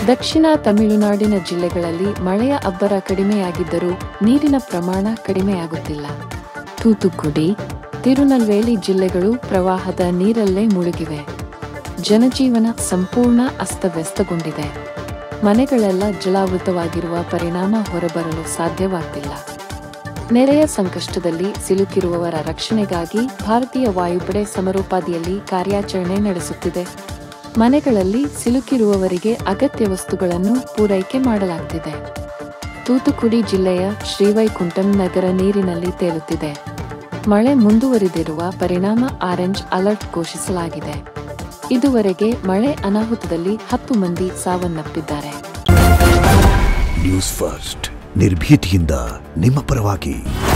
ದಕ್ಷಿಣ ತಮಿಳುನಾಡಿನ ಜಿಲ್ಲೆಗಳಲ್ಲಿ ಮಳೆಯ ಅಬ್ಬರ ಕಡಿಮೆಯಾಗಿದ್ದರೂ ನೀರಿನ ಪ್ರಮಾಣ ಕಡಿಮೆಯಾಗುತ್ತಿಲ್ಲ ತೂತುಕುಡಿ ತಿರುನಲ್ವೇಲಿ ಜಿಲ್ಲೆಗಳು ಪ್ರವಾಹದ ನೀರಲ್ಲೇ ಮುಳುಗಿವೆ ಜನಜೀವನ ಸಂಪೂರ್ಣ ಅಸ್ತವ್ಯಸ್ತಗೊಂಡಿದೆ ಮನೆಗಳೆಲ್ಲ ಜಲಾವೃತವಾಗಿರುವ ಪರಿಣಾಮ ಹೊರಬರಲು ಸಾಧ್ಯವಾಗ್ತಿಲ್ಲ ನೆರೆಯ ಸಂಕಷ್ಟದಲ್ಲಿ ಸಿಲುಕಿರುವವರ ರಕ್ಷಣೆಗಾಗಿ ಭಾರತೀಯ ವಾಯುಪಡೆ ಸಮರೋಪಾದಿಯಲ್ಲಿ ಕಾರ್ಯಾಚರಣೆ ನಡೆಸುತ್ತಿದೆ ಮನೆಗಳಲ್ಲಿ ಸಿಲುಕಿರುವವರಿಗೆ ಅಗತ್ಯ ವಸ್ತುಗಳನ್ನು ಪೂರೈಕೆ ಮಾಡಲಾಗ್ತಿದೆ ತೂತುಕುಡಿ ಜಿಲ್ಲೆಯ ಶ್ರೀವೈಕುಂಠಂ ನಗರ ನೀರಿನಲ್ಲಿ ತೇಲುತ್ತಿದೆ ಮಳೆ ಮುಂದುವರಿದಿರುವ ಪರಿಣಾಮ ಆರೆಂಜ್ ಅಲರ್ಟ್ ಘೋಷಿಸಲಾಗಿದೆ ಇದುವರೆಗೆ ಮಳೆ ಅನಾಹುತದಲ್ಲಿ ಹತ್ತು ಮಂದಿ ಸಾವನ್ನಪ್ಪಿದ್ದಾರೆ ನ್ಯೂಸ್ ಫಸ್ಟ್ ನಿರ್ಭೀತಿಯಿಂದ ನಿಮ್ಮ ಪರವಾಗಿ